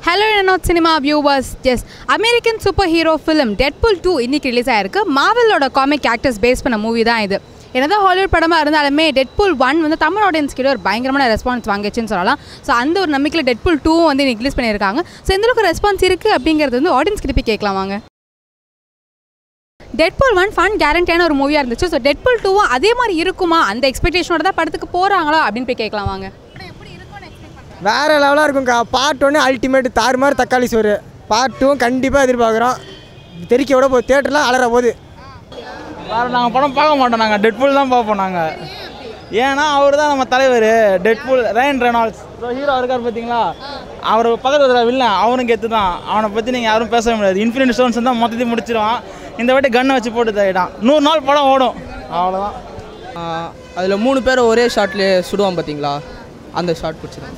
Hello not cinema viewers yes American superhero film Deadpool two இன்னைக்கு release ஆயிருக்கு மாவலோட comic actors base பண்ண movie தான் இது என்னதான் ஹாலிவுட் படமாக இருந்தாலுமே டெட்புல் ஒன் வந்து தமிழ் ஆடியன்ஸ் கிட்ட ஒரு பயங்கரமான ரெஸ்பான்ஸ் வாங்கிச்சுன்னு சொல்லலாம் ஸோ அந்த ஒரு நம்பிக்கையில் டெட்புல் டூவும் வந்து இன்னைக்கு ரிலீஸ் பண்ணியிருக்காங்க ஸோ எந்த அளவுக்கு ரெஸ்பான்ஸ் இருக்குது அப்படிங்கிறது வந்து ஆடியன்ஸ் கிட்ட போய் கேட்கலாம் வாங்க டெட்புல் ஒன் ஃபன் கேரண்டியான ஒரு மூவியாக இருந்துச்சு ஸோ டெட்புல் டூவும் அதே மாதிரி இருக்குமா அந்த எக்ஸ்பெக்டேஷனோட தான் படத்துக்கு போகிறாங்களா அப்படின்னு போய் கேட்கலாம் வாங்க வேறு லெவலாக இருக்கும்க்கா பார்ட் ஒன்று அல்டிமேட் தாறுமாறு தக்காளி சோறு பார்ட் டூவும் கண்டிப்பாக எதிர்பார்க்குறோம் தெறிக்க விட போகுது தேட்டரில் அலற போகுது வேறு நாங்கள் படம் பார்க்க மாட்டோம் நாங்கள் டெட்புல் தான் பார்ப்போம் நாங்கள் ஏன்னா அவர் தான் நம்ம தலைவர் டெட்புல் ரயன் ரெனால்ட்ஸ் ஹீரோ இருக்கார் பார்த்தீங்களா அவர் பக்கத்தில் வில்லன் அவனுக்கு எத்து தான் அவனை பற்றி நீங்கள் யாரும் பேச முடியாது இன்ஃபினிட் ஸ்டோன்ஸ் தான் மொத்தத்தையும் முடிச்சிருவான் இந்த வாட்டி கன்னை வச்சு போட்டு தயிட்டான் நூறு நாள் படம் ஓடும் அவ்வளோதான் அதில் மூணு பேரை ஒரே ஷாட்லேயே சுடுவான் பார்த்தீங்களா அந்த ஷாட் பிடிச்சிருக்கேன்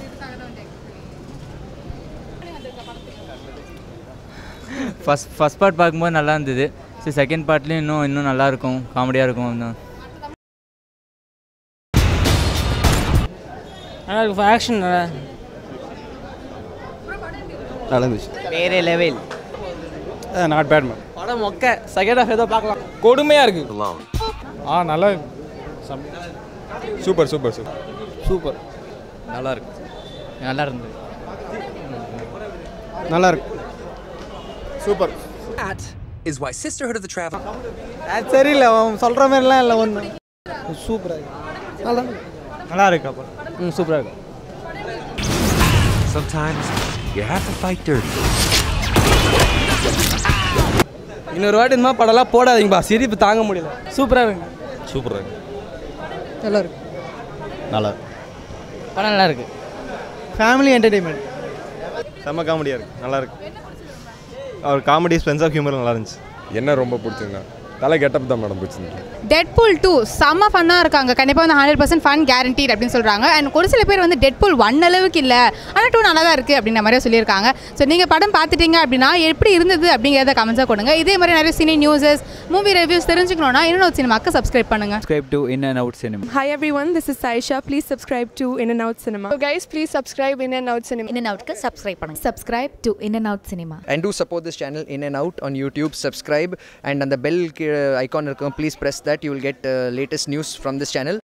ஃபஸ்ட் ஃபஸ்ட் பார்ட் பார்க்கும்போது நல்லா இருந்தது சரி செகண்ட் பார்ட்லேயும் இன்னும் இன்னும் நல்லா இருக்கும் காமெடியாக இருக்கும் இன்னும் நல்லா இருக்கு ஆக்ஷன் நல்லா நடந்துச்சு வேறே லெவல் நாட் பேட் மேம் படம் மொக்க செகண்ட் ஹாஃப் ஏதோ பார்க்கலாம் கொடுமையாக இருக்குது ஆ நல்லா சூப்பர் சூப்பர் சூப்பர் சூப்பர் நல்லா இருக்கு நல்லா இருந்தது நல்லா இருக்கு super That is why Sisterhood of the Traveler. அது சரியில்லை அவன் சொல்கிற மாதிரிலாம் இல்லை ஒன்று சூப்பராக நல்லா நல்லா இருக்கு அப்போ ம் சூப்பராக இருக்கு Sometimes you have to fight dirty. இன்னொரு வாட்டி இந்த மாதிரி படம்லாம் போடாதீங்கப்பா சிரிப்பு தாங்க முடியல சூப்பராக இருக்கு சூப்பராக இருக்கு நல்லா இருக்கு நல்லா படம் நல்லா இருக்கு ஃபேமிலி என்டர்டெயின்மெண்ட் செம்ம காமெடியாக இருக்கு நல்லா இருக்கு அவர் காமெடி ஸ்பென்ஸ் ஆஃப் ஹியூமர் நல்லா இருந்துச்சு என்ன ரொம்ப பிடிச்சிருந்தா தலை கெட்டப் தான் மேடம் பிடிச்சிருந்துச்சு டெட்புல் டூ செம்ம ஃபன்னாக இருக்காங்க கண்டிப்பாக வந்து ஹண்ட்ரட் பர்சன்ட் ஃபன் கேரண்டீட் அப்படின்னு சொல்கிறாங்க அண்ட் ஒரு சில பேர் வந்து டெட்புல் ஒன் அளவுக்கு இல்லை ஆனால் டூ நல்லா தான் இருக்குது அப்படின்ற மாதிரியே சொல்லியிருக்காங்க ஸோ நீங்கள் படம் பார்த்துட்டீங்க அப்படின்னா எப்படி இருந்தது அப்படிங்கிறத கமெண்ட்ஸாக கொடுங்க இதே மாதிரி நிறைய சினி நியூஸஸ் மூவி ரிவ்யூஸ் தெரிஞ்சுக்கணுன்னா இன்னொரு சினிமாக்கு சப்ஸ்கிரைப் பண்ணுங்கள் subscribe to in and out cinema Hi everyone, this is Saisha. Please subscribe to In and Out Cinema. So guys, please subscribe In and Out Cinema. In and அவுட்க்கு subscribe பண்ணுங்க subscribe to in and out cinema and do support this channel in and out on YouTube. Subscribe and on the bell uh, icon, uh, please press that. You will get uh, latest news from this channel.